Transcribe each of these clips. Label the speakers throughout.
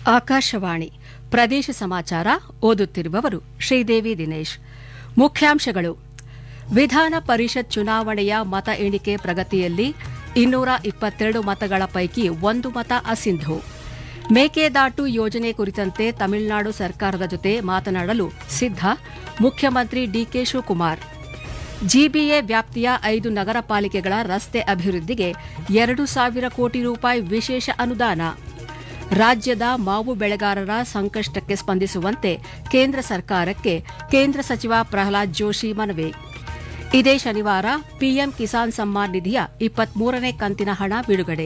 Speaker 1: ಆಕಾಶವಾಣಿ ಪ್ರದೇಶ ಸಮಾಚಾರ ಓದುತ್ತಿರುವವರು ಶ್ರೀದೇವಿ ದಿನೇಶ್ ಮುಖ್ಯಾಂಶಗಳು ವಿಧಾನ ಪರಿಷತ್ ಚುನಾವಣೆಯ ಮತ ಎಣಿಕೆ ಪ್ರಗತಿಯಲ್ಲಿ ಇನ್ನೂರ ಇಪ್ಪತ್ತೆರಡು ಮತಗಳ ಪೈಕಿ ಒಂದು ಮತ ಅಸಿಂಧು ಮೇಕೆದಾಟು ಯೋಜನೆ ಕುರಿತಂತೆ ತಮಿಳುನಾಡು ಸರ್ಕಾರದ ಜೊತೆ ಮಾತನಾಡಲು ಸಿದ್ಧ ಮುಖ್ಯಮಂತ್ರಿ ಡಿಕೆ ಶಿವಕುಮಾರ್ ಜಿಬಿಎ ವ್ಯಾಪ್ತಿಯ ಐದು ನಗರ ಪಾಲಿಕೆಗಳ ರಸ್ತೆ ಅಭಿವೃದ್ಧಿಗೆ ಎರಡು ಸಾವಿರ ಕೋಟಿ ರೂಪಾಯಿ ವಿಶೇಷ ಅನುದಾನ ರಾಜ್ಯದ ಮಾವು ಬೆಳೆಗಾರರ ಸಂಕಷ್ಟಕ್ಕೆ ಸ್ಪಂದಿಸುವಂತೆ ಕೇಂದ್ರ ಸರ್ಕಾರಕ್ಕೆ ಕೇಂದ್ರ ಸಚಿವ ಪ್ರಹ್ಲಾದ್ ಜೋಶಿ ಮನವಿ ಇದೇ ಶನಿವಾರ ಪಿಎಂ ಕಿಸಾನ್ ಸಮ್ಮಾನ್ ನಿಧಿಯ ಇಪ್ಪತ್ಮೂರನೇ ಕಂತಿನ ಹಣ ಬಿಡುಗಡೆ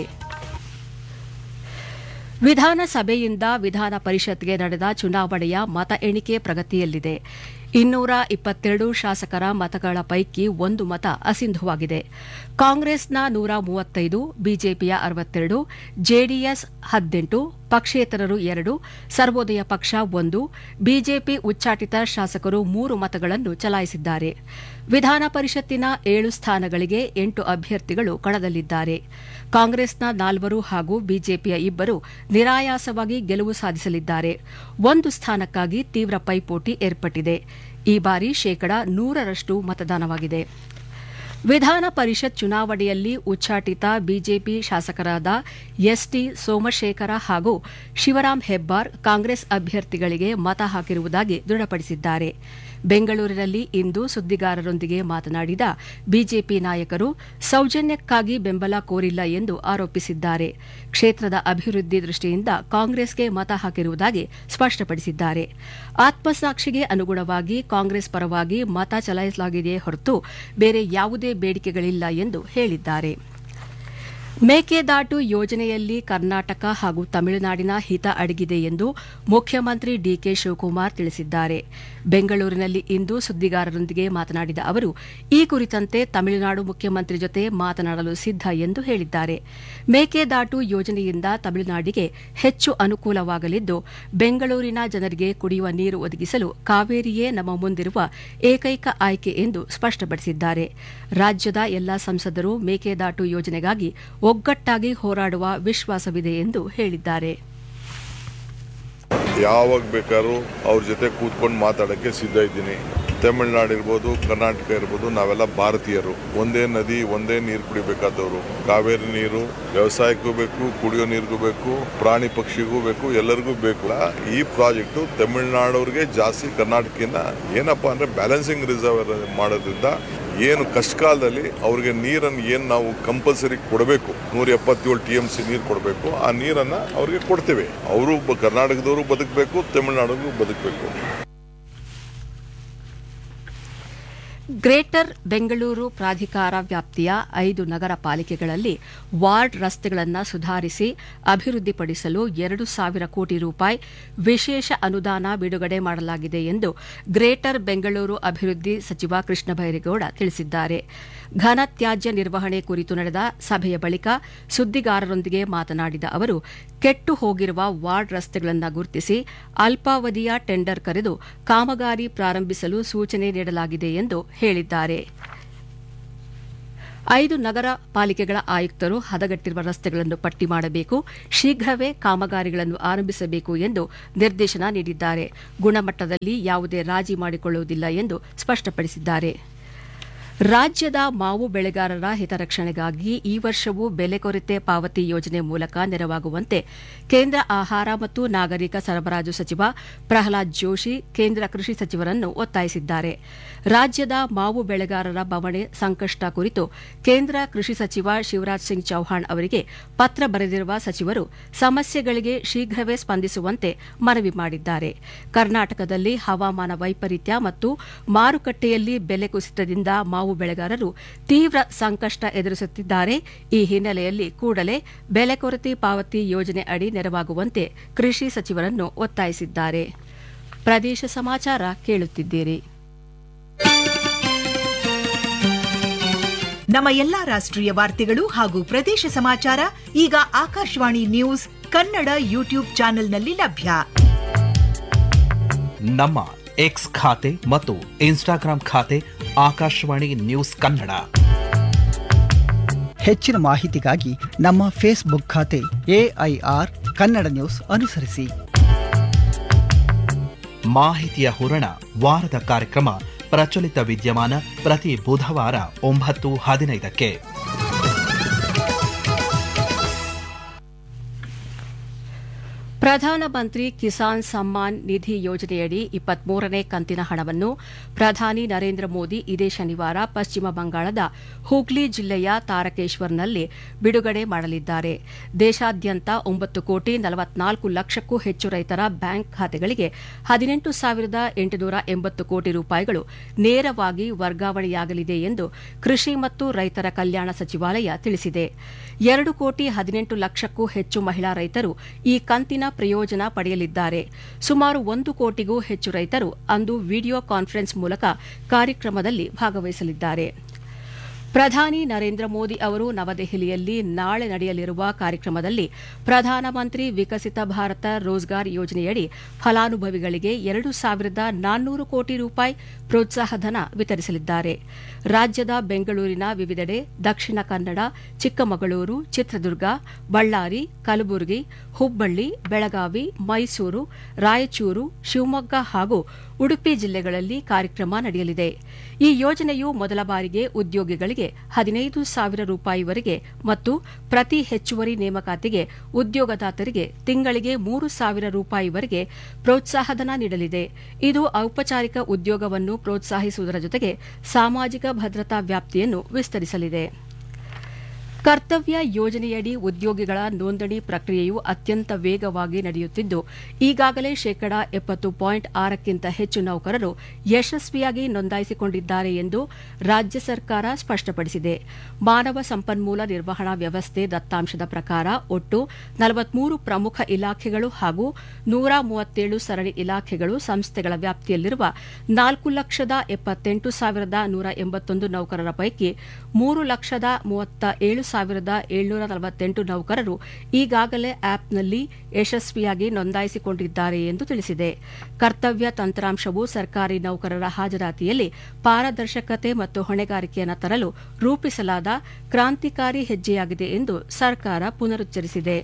Speaker 1: ವಿಧಾನಸಭೆಯಿಂದ ವಿಧಾನ ಪರಿಷತ್ಗೆ ನಡೆದ ಚುನಾವಣೆಯ ಮತ ಎಣಿಕೆ ಪ್ರಗತಿಯಲ್ಲಿದೆ ಇನ್ನೂರ ಇಪ್ಪತ್ತೆರಡು ಶಾಸಕರ ಮತಗಳ ಪೈಕಿ ಒಂದು ಮತ ಅಸಿಂಧುವಾಗಿದೆ ಕಾಂಗ್ರೆಸ್ನ ನೂರ ಮೂವತ್ತೈದು ಬಿಜೆಪಿಯ ಅರವತ್ತೆರಡು ಜೆಡಿಎಸ್ ಹದಿನೆಂಟು ಪಕ್ಷೇತರರು ಎರಡು ಸರ್ವೋದಯ ಪಕ್ಷ ಒಂದು ಬಿಜೆಪಿ ಉಚ್ಚಾಟಿತ ಶಾಸಕರು ಮೂರು ಮತಗಳನ್ನು ಚಲಾಯಿಸಿದ್ದಾರೆ ವಿಧಾನ ಪರಿಷತ್ತಿನ ಏಳು ಸ್ಥಾನಗಳಿಗೆ ಎಂಟು ಅಭ್ಯರ್ಥಿಗಳು ಕಣದಲ್ಲಿದ್ದಾರೆ ಕಾಂಗ್ರೆಸ್ನ ನಾಲ್ವರು ಹಾಗೂ ಬಿಜೆಪಿಯ ಇಬ್ಬರು ನಿರಾಯಾಸವಾಗಿ ಗೆಲುವು ಸಾಧಿಸಲಿದ್ದಾರೆ ಒಂದು ಸ್ಥಾನಕ್ಕಾಗಿ ತೀವ್ರ ಪೈಪೋಟಿ ಏರ್ಪಟ್ಟಿದೆ ಈ ಬಾರಿ ಶೇಕಡಾ ನೂರರಷ್ಟು ಮತದಾನವಾಗಿದೆ ವಿಧಾನ ಪರಿಷತ್ ಚುನಾವಣೆಯಲ್ಲಿ ಉಚ್ಚಾಟಿತ ಬಿಜೆಪಿ ಶಾಸಕರಾದ ಎಸ್ಟಿ ಸೋಮಶೇಖರ ಹಾಗೂ ಶಿವರಾಂ ಹೆಬ್ಬಾರ್ ಕಾಂಗ್ರೆಸ್ ಅಭ್ಯರ್ಥಿಗಳಿಗೆ ಮತ ಹಾಕಿರುವುದಾಗಿ ದೃಢಪಡಿಸಿದ್ದಾರೆ ಬೆಂಗಳೂರಿನಲ್ಲಿ ಇಂದು ಸುದ್ದಿಗಾರರೊಂದಿಗೆ ಮಾತನಾಡಿದ ಬಿಜೆಪಿ ನಾಯಕರು ಸೌಜನ್ಯಕ್ಕಾಗಿ ಬೆಂಬಲ ಕೋರಿಲ್ಲ ಎಂದು ಆರೋಪಿಸಿದ್ದಾರೆ ಕ್ಷೇತ್ರದ ಅಭಿವೃದ್ಧಿ ದೃಷ್ಟಿಯಿಂದ ಕಾಂಗ್ರೆಸ್ಗೆ ಮತ ಹಾಕಿರುವುದಾಗಿ ಸ್ಪಷ್ಟಪಡಿಸಿದ್ದಾರೆ ಆತ್ಮಸಾಕ್ಷಿಗೆ ಅನುಗುಣವಾಗಿ ಕಾಂಗ್ರೆಸ್ ಪರವಾಗಿ ಮತ ಚಲಾಯಿಸಲಾಗಿದೆಯೇ ಹೊರತು ಬೇರೆ ಯಾವುದೇ ಬೇಡಿಕೆಗಳಿಲ್ಲ ಎಂದು ಹೇಳಿದ್ದಾರೆ ಮೇಕೆದಾಟು ಯೋಜನೆಯಲ್ಲಿ ಕರ್ನಾಟಕ ಹಾಗೂ ತಮಿಳುನಾಡಿನ ಹಿತ ಅಡಗಿದೆ ಎಂದು ಮುಖ್ಯಮಂತ್ರಿ ಡಿಕೆ ಶಿವಕುಮಾರ್ ತಿಳಿಸಿದ್ದಾರೆ ಬೆಂಗಳೂರಿನಲ್ಲಿ ಇಂದು ಸುದ್ದಿಗಾರರೊಂದಿಗೆ ಮಾತನಾಡಿದ ಅವರು ಈ ಕುರಿತಂತೆ ತಮಿಳುನಾಡು ಮುಖ್ಯಮಂತ್ರಿ ಜೊತೆ ಮಾತನಾಡಲು ಸಿದ್ಧ ಎಂದು ಹೇಳಿದ್ದಾರೆ ಮೇಕೆದಾಟು ಯೋಜನೆಯಿಂದ ತಮಿಳುನಾಡಿಗೆ ಹೆಚ್ಚು ಅನುಕೂಲವಾಗಲಿದ್ದು ಬೆಂಗಳೂರಿನ ಜನರಿಗೆ ಕುಡಿಯುವ ನೀರು ಒದಗಿಸಲು ಕಾವೇರಿಯೇ ನಮ್ಮ ಮುಂದಿರುವ ಏಕೈಕ ಆಯ್ಕೆ ಎಂದು ಸ್ಪಷ್ಟಪಡಿಸಿದ್ದಾರೆ ರಾಜ್ಯದ ಎಲ್ಲಾ ಸಂಸದರು ಮೇಕೆದಾಟು ಯೋಜನೆಗಾಗಿ ಒಗ್ಗಟ್ಟಾಗಿ ಹೋರಾಡುವ ವಿಶ್ವಾಸವಿದೆ ಎಂದು ಹೇಳಿದ್ದಾರೆ
Speaker 2: ಯಾವಾಗ ಬೇಕಾದ್ರೂ ಅವ್ರ ಜೊತೆ ಕೂತ್ಕೊಂಡು ಮಾತಾಡೋಕ್ಕೆ ಸಿದ್ಧ ಇದ್ದೀನಿ ತಮಿಳ್ನಾಡು ಇರ್ಬೋದು ಕರ್ನಾಟಕ ಇರ್ಬೋದು ನಾವೆಲ್ಲ ಭಾರತೀಯರು ಒಂದೇ ನದಿ ಒಂದೇ ನೀರು ಕುಡಿಬೇಕಾದವರು ಕಾವೇರಿ ನೀರು ವ್ಯವಸಾಯಕ್ಕೂ ಬೇಕು ಕುಡಿಯೋ ನೀರಿಗೂ ಬೇಕು ಪ್ರಾಣಿ ಪಕ್ಷಿಗೂ ಬೇಕು ಎಲ್ಲರಿಗೂ ಬೇಕು ಈ ಪ್ರಾಜೆಕ್ಟು ತಮಿಳ್ನಾಡವ್ರಿಗೆ ಜಾಸ್ತಿ ಕರ್ನಾಟಕದಿಂದ ಏನಪ್ಪಾ ಅಂದ್ರೆ ಬ್ಯಾಲೆನ್ಸಿಂಗ್ ರಿಸರ್ವ್ ಮಾಡೋದ್ರಿಂದ ಏನು ಕಷ್ಟಕಾಲದಲ್ಲಿ ಅವ್ರಿಗೆ ನೀರನ್ನು ಏನು ನಾವು ಕಂಪಲ್ಸರಿ ಕೊಡಬೇಕು ನೂರ ಎಪ್ಪತ್ತೇಳು ಟಿ ಎಂ ಸಿ ನೀರು ಕೊಡಬೇಕು ಆ ನೀರನ್ನು ಅವ್ರಿಗೆ ಕೊಡ್ತೇವೆ ಅವರು ಕರ್ನಾಟಕದವರು ಬದುಕಬೇಕು ತಮಿಳುನಾಡಿಗೂ ಬದುಕಬೇಕು
Speaker 1: ಗ್ರೇಟರ್ ಬೆಂಗಳೂರು ಪ್ರಾಧಿಕಾರ ವ್ಯಾಪ್ತಿಯ ಐದು ನಗರ ಪಾಲಿಕೆಗಳಲ್ಲಿ ವಾರ್ಡ್ ರಸ್ತೆಗಳನ್ನು ಸುಧಾರಿಸಿ ಅಭಿವೃದ್ಧಿಪಡಿಸಲು ಎರಡು ಸಾವಿರ ಕೋಟಿ ರೂಪಾಯಿ ವಿಶೇಷ ಅನುದಾನ ಬಿಡುಗಡೆ ಮಾಡಲಾಗಿದೆ ಎಂದು ಗ್ರೇಟರ್ ಬೆಂಗಳೂರು ಅಭಿವೃದ್ಧಿ ಸಚಿವ ಕೃಷ್ಣ ಬೈರೇಗೌಡ ತಿಳಿಸಿದ್ದಾರೆ ಘನ ತ್ಯಾಜ್ಯ ನಿರ್ವಹಣೆ ಕುರಿತು ನಡೆದ ಸಭೆಯ ಬಳಿಕ ಸುದ್ದಿಗಾರರೊಂದಿಗೆ ಮಾತನಾಡಿದ ಅವರು ಕೆಟ್ಟು ಹೋಗಿರುವ ವಾರ್ಡ್ ರಸ್ತೆಗಳನ್ನು ಗುರುತಿಸಿ ಅಲ್ಪಾವಧಿಯ ಟೆಂಡರ್ ಕರೆದು ಕಾಮಗಾರಿ ಪ್ರಾರಂಭಿಸಲು ಸೂಚನೆ ನೀಡಲಾಗಿದೆ ಎಂದು ಹೇಳಿದ್ದಾರೆ ಐದು ನಗರ ಪಾಲಿಕೆಗಳ ಆಯುಕ್ತರು ಹದಗೆಟ್ಟಿರುವ ರಸ್ತೆಗಳನ್ನು ಪಟ್ಟಿ ಮಾಡಬೇಕು ಶೀಘ್ರವೇ ಕಾಮಗಾರಿಗಳನ್ನು ಆರಂಭಿಸಬೇಕು ಎಂದು ನಿರ್ದೇಶನ ನೀಡಿದ್ದಾರೆ ಗುಣಮಟ್ಟದಲ್ಲಿ ಯಾವುದೇ ರಾಜಿ ಮಾಡಿಕೊಳ್ಳುವುದಿಲ್ಲ ಎಂದು ಸ್ಪಷ್ಟಪಡಿಸಿದ್ದಾರೆ ರಾಜ್ಯದ ಮಾವು ಬೆಳೆಗಾರರ ಹಿತರಕ್ಷಣೆಗಾಗಿ ಈ ವರ್ಷವೂ ಬೆಲೆ ಕೊರತೆ ಪಾವತಿ ಯೋಜನೆ ಮೂಲಕ ನೆರವಾಗುವಂತೆ ಕೇಂದ್ರ ಆಹಾರ ಮತ್ತು ನಾಗರಿಕ ಸರಬರಾಜು ಸಚಿವ ಪ್ರಹ್ಲಾದ್ ಜೋಶಿ ಕೇಂದ್ರ ಕೃಷಿ ಸಚಿವರನ್ನು ಒತ್ತಾಯಿಸಿದ್ದಾರೆ ರಾಜ್ಯದ ಮಾವು ಬೆಳೆಗಾರರ ಬವಣೆ ಸಂಕಷ್ಟ ಕುರಿತು ಕೇಂದ್ರ ಕೃಷಿ ಸಚಿವ ಶಿವರಾಜ್ ಸಿಂಗ್ ಚೌಹಾಣ್ ಅವರಿಗೆ ಪತ್ರ ಬರೆದಿರುವ ಸಚಿವರು ಸಮಸ್ಯೆಗಳಿಗೆ ಶೀಘ್ರವೇ ಸ್ಪಂದಿಸುವಂತೆ ಮನವಿ ಮಾಡಿದ್ದಾರೆ ಕರ್ನಾಟಕದಲ್ಲಿ ಹವಾಮಾನ ವೈಪರೀತ್ಯ ಮತ್ತು ಮಾರುಕಟ್ಟೆಯಲ್ಲಿ ಬೆಲೆ ಕುಸಿತದಿಂದ ಮಾವು ಬೆಳೆಗಾರರು ತೀವ್ರ ಸಂಕಷ್ಟ ಎದುರಿಸುತ್ತಿದ್ದಾರೆ ಈ ಹಿನ್ನೆಲೆಯಲ್ಲಿ ಕೂಡಲೇ ಬೆಲೆ ಕೊರತೆ ಪಾವತಿ ಯೋಜನೆ ಅಡಿ ನೆರವಾಗುವಂತೆ ಕೃಷಿ ಸಚಿವರನ್ನು ಒತ್ತಾಯಿಸಿದ್ದಾರೆ ಪ್ರದೇಶ ಸಮಾಚಾರ ಕೇಳುತ್ತಿದ್ದೀರಿ
Speaker 3: ನಮ್ಮ ಎಲ್ಲಾ ರಾಷ್ಟ್ರೀಯ ವಾರ್ತೆಗಳು ಹಾಗೂ ಪ್ರದೇಶ ಸಮಾಚಾರ ಈಗ ಆಕಾಶವಾಣಿ ನ್ಯೂಸ್ ಕನ್ನಡ ಯೂಟ್ಯೂಬ್ ಚಾನೆಲ್ನಲ್ಲಿ ಲಭ್ಯ
Speaker 4: ನಮ್ಮ ಎಕ್ಸ್ ಖಾತೆ ಮತ್ತು ಇನ್ಸ್ಟಾಗ್ರಾಂ ಖಾತೆ ಆಕಾಶವಾಣಿ ನ್ಯೂಸ್ ಕನ್ನಡ
Speaker 5: ಹೆಚ್ಚಿನ ಮಾಹಿತಿಗಾಗಿ ನಮ್ಮ ಫೇಸ್ಬುಕ್ ಖಾತೆ ಎಐಆರ್ ಕನ್ನಡ ನ್ಯೂಸ್ ಅನುಸರಿಸಿ
Speaker 4: ಮಾಹಿತಿಯ ಹೂರಣ ವಾರದ ಕಾರ್ಯಕ್ರಮ ಪ್ರಚಲಿತ ವಿದ್ಯಮಾನ ಪ್ರತಿ ಬುಧವಾರ ಒಂಬತ್ತು ಹದಿನೈದಕ್ಕೆ
Speaker 1: ಪ್ರಧಾನಮಂತ್ರಿ ಕಿಸಾನ್ ಸಮ್ಮಾನ್ ನಿಧಿ ಯೋಜನೆಯಡಿ ಇಪ್ಪತ್ಮೂರನೇ ಕಂತಿನ ಹಣವನ್ನು ಪ್ರಧಾನಿ ನರೇಂದ್ರ ಮೋದಿ ಇದೇ ಶನಿವಾರ ಪಶ್ಚಿಮ ಬಂಗಾಳದ ಹೂಗ್ಲಿ ಜಿಲ್ಲೆಯ ತಾರಕೇಶ್ವರ್ನಲ್ಲಿ ಬಿಡುಗಡೆ ಮಾಡಲಿದ್ದಾರೆ ದೇಶಾದ್ಯಂತ ಒಂಬತ್ತು ಕೋಟಿ ನಲವತ್ನಾಲ್ಕು ಲಕ್ಷಕ್ಕೂ ಹೆಚ್ಚು ರೈತರ ಬ್ಯಾಂಕ್ ಖಾತೆಗಳಿಗೆ ಹದಿನೆಂಟು ಸಾವಿರದ ಎಂಟುನೂರ ಎಂಬತ್ತು ಕೋಟಿ ರೂಪಾಯಿಗಳು ನೇರವಾಗಿ ವರ್ಗಾವಣೆಯಾಗಲಿದೆ ಎಂದು ಕೃಷಿ ಮತ್ತು ರೈತರ ಕಲ್ಯಾಣ ಸಚಿವಾಲಯ ತಿಳಿಸಿದೆ ಎರಡು ಕೋಟಿ ಹದಿನೆಂಟು ಲಕ್ಷಕ್ಕೂ ಹೆಚ್ಚು ಮಹಿಳಾ ರೈತರು ಈ ಕಂತಿನ ಪ್ರಯೋಜನ ಪಡೆಯಲಿದ್ದಾರೆ ಸುಮಾರು ಒಂದು ಕೋಟಿಗೂ ಹೆಚ್ಚು ರೈತರು ಅಂದು ವಿಡಿಯೋ ಕಾನ್ಫರೆನ್ಸ್ ಮೂಲಕ ಕಾರ್ಯಕ್ರಮದಲ್ಲಿ ಭಾಗವಹಿಸಲಿದ್ದಾರೆ ಪ್ರಧಾನಿ ನರೇಂದ್ರ ಮೋದಿ ಅವರು ನವದೆಹಲಿಯಲ್ಲಿ ನಾಳೆ ನಡೆಯಲಿರುವ ಕಾರ್ಯಕ್ರಮದಲ್ಲಿ ಪ್ರಧಾನಮಂತ್ರಿ ವಿಕಸಿತ ಭಾರತ ರೋಜ್ಗಾರ್ ಯೋಜನೆಯಡಿ ಫಲಾನುಭವಿಗಳಿಗೆ ಎರಡು ಸಾವಿರದ ನಾನ್ನೂರು ಕೋಟಿ ರೂಪಾಯಿ ಪ್ರೋತ್ಸಾಹಧನ ವಿತರಿಸಲಿದ್ದಾರೆ ರಾಜ್ಯದ ಬೆಂಗಳೂರಿನ ವಿವಿಧೆಡೆ ದಕ್ಷಿಣ ಕನ್ನಡ ಚಿಕ್ಕಮಗಳೂರು ಚಿತ್ರದುರ್ಗ ಬಳ್ಳಾರಿ ಕಲಬುರಗಿ ಹುಬ್ಬಳ್ಳಿ ಬೆಳಗಾವಿ ಮೈಸೂರು ರಾಯಚೂರು ಶಿವಮೊಗ್ಗ ಹಾಗೂ ಉಡುಪಿ ಜಿಲ್ಲೆಗಳಲ್ಲಿ ಕಾರ್ಯಕ್ರಮ ನಡೆಯಲಿದೆ ಈ ಯೋಜನೆಯು ಮೊದಲ ಬಾರಿಗೆ ಉದ್ಯೋಗಿಗಳಿಗೆ ಹದಿನೈದು ಸಾವಿರ ರೂಪಾಯಿವರೆಗೆ ಮತ್ತು ಪ್ರತಿ ಹೆಚ್ಚುವರಿ ನೇಮಕಾತಿಗೆ ಉದ್ಯೋಗದಾತರಿಗೆ ತಿಂಗಳಿಗೆ ಮೂರು ಸಾವಿರ ರೂಪಾಯಿವರೆಗೆ ಪ್ರೋತ್ಸಾಹಧನ ನೀಡಲಿದೆ ಇದು ಔಪಚಾರಿಕ ಉದ್ಯೋಗವನ್ನು ಪ್ರೋತ್ಸಾಹಿಸುವುದರ ಜೊತೆಗೆ ಸಾಮಾಜಿಕ ಭದ್ರತಾ ವ್ಯಾಪ್ತಿಯನ್ನು ವಿಸ್ತರಿಸಲಿದೆ ಕರ್ತವ್ಯ ಯೋಜನೆಯಡಿ ಉದ್ಯೋಗಿಗಳ ನೋಂದಣಿ ಪ್ರಕ್ರಿಯೆಯು ಅತ್ಯಂತ ವೇಗವಾಗಿ ನಡೆಯುತ್ತಿದ್ದು ಈಗಾಗಲೇ ಶೇಕಡಾ ಎಪ್ಪತ್ತು ಪಾಯಿಂಟ್ ಆರಕ್ಕಿಂತ ಹೆಚ್ಚು ನೌಕರರು ಯಶಸ್ವಿಯಾಗಿ ನೋಂದಾಯಿಸಿಕೊಂಡಿದ್ದಾರೆ ಎಂದು ರಾಜ್ಯ ಸರ್ಕಾರ ಸ್ಪಷ್ಟಪಡಿಸಿದೆ ಮಾನವ ಸಂಪನ್ಮೂಲ ನಿರ್ವಹಣಾ ವ್ಯವಸ್ಥೆ ದತ್ತಾಂಶದ ಪ್ರಕಾರ ಒಟ್ಟು ನಲವತ್ಮೂರು ಪ್ರಮುಖ ಇಲಾಖೆಗಳು ಹಾಗೂ ನೂರ ಮೂವತ್ತೇಳು ಸರಣಿ ಇಲಾಖೆಗಳು ಸಂಸ್ಥೆಗಳ ವ್ಯಾಪ್ತಿಯಲ್ಲಿರುವ ನಾಲ್ಕು ಲಕ್ಷದ ಎಪ್ಪತ್ತೆಂಟು ಸಾವಿರದ ನೂರ ಎಂಬತ್ತೊಂದು ನೌಕರರ ಪೈಕಿ ಮೂರು ಲಕ್ಷದ ಮೂವತ್ತ ಏಳು ಸಾವಿರದ ಏಳ್ನೂರ ನಲವತ್ತೆಂಟು ನೌಕರರು ಈಗಾಗಲೇ ಆಪ್ನಲ್ಲಿ ಯಶಸ್ವಿಯಾಗಿ ನೋಂದಾಯಿಸಿಕೊಂಡಿದ್ದಾರೆ ಎಂದು ತಿಳಿಸಿದೆ ಕರ್ತವ್ಯ ತಂತ್ರಾಂಶವು ಸರ್ಕಾರಿ ನೌಕರರ ಹಾಜರಾತಿಯಲ್ಲಿ ಪಾರದರ್ಶಕತೆ ಮತ್ತು ಹೊಣೆಗಾರಿಕೆಯನ್ನು ತರಲು ರೂಪಿಸಲಾದ ಕ್ರಾಂತಿಕಾರಿ ಹೆಜ್ಜೆಯಾಗಿದೆ ಎಂದು ಸರ್ಕಾರ ಪುನರುಚ್ಚರಿಸಿದೆ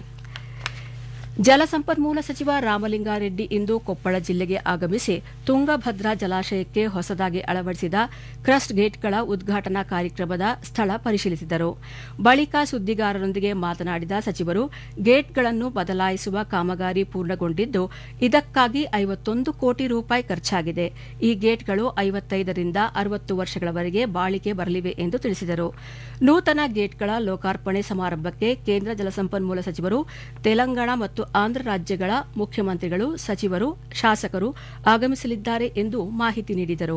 Speaker 1: ಜಲಸಂಪನ್ಮೂಲ ಸಚಿವ ರಾಮಲಿಂಗಾರೆಡ್ಡಿ ಇಂದು ಕೊಪ್ಪಳ ಜಿಲ್ಲೆಗೆ ಆಗಮಿಸಿ ತುಂಗಭದ್ರಾ ಜಲಾಶಯಕ್ಕೆ ಹೊಸದಾಗಿ ಅಳವಡಿಸಿದ ಕ್ರಸ್ಟ್ ಗೇಟ್ಗಳ ಉದ್ಘಾಟನಾ ಕಾರ್ಯಕ್ರಮದ ಸ್ಥಳ ಪರಿಶೀಲಿಸಿದರು ಬಳಿಕ ಸುದ್ದಿಗಾರರೊಂದಿಗೆ ಮಾತನಾಡಿದ ಸಚಿವರು ಗೇಟ್ಗಳನ್ನು ಬದಲಾಯಿಸುವ ಕಾಮಗಾರಿ ಪೂರ್ಣಗೊಂಡಿದ್ದು ಇದಕ್ಕಾಗಿ ಐವತ್ತೊಂದು ಕೋಟಿ ರೂಪಾಯಿ ಖರ್ಚಾಗಿದೆ ಈ ಗೇಟ್ಗಳು ಐವತ್ತೈದರಿಂದ ಅರವತ್ತು ವರ್ಷಗಳವರೆಗೆ ಬಾಳಿಕೆ ಬರಲಿವೆ ಎಂದು ತಿಳಿಸಿದರು ನೂತನ ಗೇಟ್ಗಳ ಲೋಕಾರ್ಪಣೆ ಸಮಾರಂಭಕ್ಕೆ ಕೇಂದ್ರ ಜಲಸಂಪನ್ಮೂಲ ಸಚಿವರು ತೆಲಂಗಾಣ ಮತ್ತು ಆಂಧ್ರ ರಾಜ್ಯಗಳ ಮುಖ್ಯಮಂತ್ರಿಗಳು ಸಚಿವರು ಶಾಸಕರು ಆಗಮಿಸಲಿದ್ದಾರೆ ಎಂದು ಮಾಹಿತಿ ನೀಡಿದರು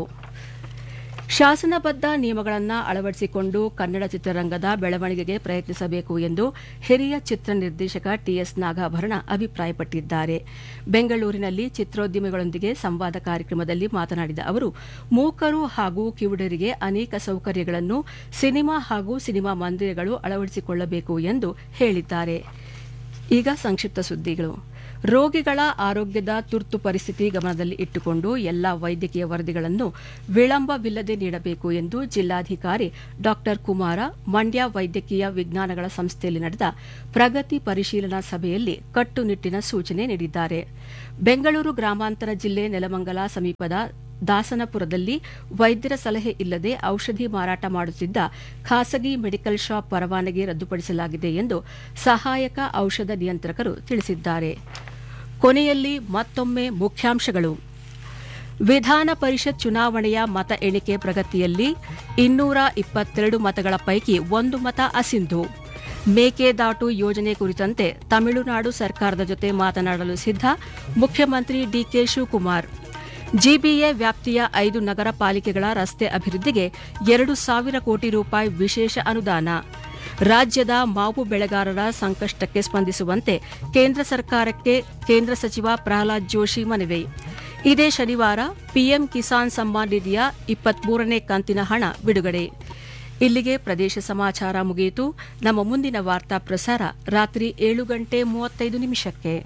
Speaker 1: ಶಾಸನಬದ್ದ ನಿಯಮಗಳನ್ನು ಅಳವಡಿಸಿಕೊಂಡು ಕನ್ನಡ ಚಿತ್ರರಂಗದ ಬೆಳವಣಿಗೆಗೆ ಪ್ರಯತ್ನಿಸಬೇಕು ಎಂದು ಹಿರಿಯ ಚಿತ್ರ ನಿರ್ದೇಶಕ ಟಿಎಸ್ ನಾಗಾಭರಣ ಅಭಿಪ್ರಾಯಪಟ್ಟಿದ್ದಾರೆ ಬೆಂಗಳೂರಿನಲ್ಲಿ ಚಿತ್ರೋದ್ಯಮಿಗಳೊಂದಿಗೆ ಸಂವಾದ ಕಾರ್ಯಕ್ರಮದಲ್ಲಿ ಮಾತನಾಡಿದ ಅವರು ಮೂಕರು ಹಾಗೂ ಕಿವುಡರಿಗೆ ಅನೇಕ ಸೌಕರ್ಯಗಳನ್ನು ಸಿನಿಮಾ ಹಾಗೂ ಸಿನಿಮಾ ಮಂದಿರಗಳು ಅಳವಡಿಸಿಕೊಳ್ಳಬೇಕು ಎಂದು ಹೇಳಿದ್ದಾರೆ ಈಗ ಸಂಕ್ಷಿಪ್ತ ಸುದ್ದಿಗಳು ರೋಗಿಗಳ ಆರೋಗ್ಯದ ತುರ್ತು ಪರಿಸ್ಥಿತಿ ಗಮನದಲ್ಲಿ ಇಟ್ಟುಕೊಂಡು ಎಲ್ಲಾ ವೈದ್ಯಕೀಯ ವರದಿಗಳನ್ನು ವಿಳಂಬವಿಲ್ಲದೆ ನೀಡಬೇಕು ಎಂದು ಜಿಲ್ಲಾಧಿಕಾರಿ ಡಾ ಕುಮಾರ ಮಂಡ್ಯ ವೈದ್ಯಕೀಯ ವಿಜ್ಞಾನಗಳ ಸಂಸ್ಥೆಯಲ್ಲಿ ನಡೆದ ಪ್ರಗತಿ ಪರಿಶೀಲನಾ ಸಭೆಯಲ್ಲಿ ಕಟ್ಟುನಿಟ್ಟಿನ ಸೂಚನೆ ನೀಡಿದ್ದಾರೆ ಬೆಂಗಳೂರು ಗ್ರಾಮಾಂತರ ಜಿಲ್ಲೆ ನೆಲಮಂಗಲ ಸಮೀಪದ ದಾಸನಪುರದಲ್ಲಿ ವೈದ್ಯರ ಸಲಹೆ ಇಲ್ಲದೆ ಔಷಧಿ ಮಾರಾಟ ಮಾಡುತ್ತಿದ್ದ ಖಾಸಗಿ ಮೆಡಿಕಲ್ ಶಾಪ್ ಪರವಾನಗಿ ರದ್ದುಪಡಿಸಲಾಗಿದೆ ಎಂದು ಸಹಾಯಕ ಔಷಧ ನಿಯಂತ್ರಕರು ತಿಳಿಸಿದ್ದಾರೆ ಕೊನೆಯಲ್ಲಿ ಮತ್ತೊಮ್ಮೆ ಮುಖ್ಯಾಂಶಗಳು ವಿಧಾನ ಪರಿಷತ್ ಚುನಾವಣೆಯ ಮತ ಎಣಿಕೆ ಪ್ರಗತಿಯಲ್ಲಿ ಇನ್ನೂರ ಇಪ್ಪತ್ತೆರಡು ಮತಗಳ ಪೈಕಿ ಒಂದು ಮತ ಅಸಿಂಧು ಮೇಕೆದಾಟು ಯೋಜನೆ ಕುರಿತಂತೆ ತಮಿಳುನಾಡು ಸರ್ಕಾರದ ಜೊತೆ ಮಾತನಾಡಲು ಸಿದ್ಧ ಮುಖ್ಯಮಂತ್ರಿ ಡಿಕೆ ಶಿವಕುಮಾರ್ ಜಿಬಿಎ ವ್ಯಾಪ್ತಿಯ ಐದು ನಗರ ಪಾಲಿಕೆಗಳ ರಸ್ತೆ ಅಭಿವೃದ್ಧಿಗೆ ಎರಡು ಸಾವಿರ ಕೋಟಿ ರೂಪಾಯಿ ವಿಶೇಷ ಅನುದಾನ ರಾಜ್ಯದ ಮಾವು ಬೆಳೆಗಾರರ ಸಂಕಷ್ಟಕ್ಕೆ ಸ್ಪಂದಿಸುವಂತೆ ಕೇಂದ್ರ ಸರ್ಕಾರಕ್ಕೆ ಕೇಂದ್ರ ಸಚಿವ ಪ್ರಹ್ಲಾದ್ ಜೋಶಿ ಮನವಿ ಇದೇ ಶನಿವಾರ ಪಿಎಂ ಕಿಸಾನ್ ಸಮ್ಮಾನ್ ನಿಧಿಯ ಇಪ್ಪತ್ಮೂರನೇ ಕಂತಿನ ಹಣ ಬಿಡುಗಡೆ ಇಲ್ಲಿಗೆ ಪ್ರದೇಶ ಸಮಾಚಾರ ಮುಗಿಯಿತು ನಮ್ಮ ಮುಂದಿನ ವಾರ್ತಾ ಪ್ರಸಾರ ರಾತ್ರಿ ಏಳು ಗಂಟೆ ಮೂವತ್ತೈದು ನಿಮಿಷಕ್ಕೆ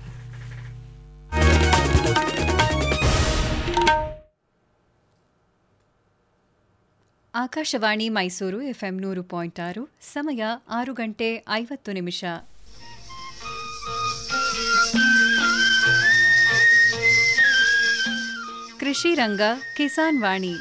Speaker 5: ಆಕಾಶವಾಣಿ ಮೈಸೂರು ಎಫ್ಎಂ ನೂರು ಪಾಯಿಂಟ್ ಆರು ಸಮಯ ಆರು ಗಂಟೆ ಐವತ್ತು ನಿಮಿಷ ಕೃಷಿ ರಂಗ ಕಿಸಾನ್ ವಾಣಿ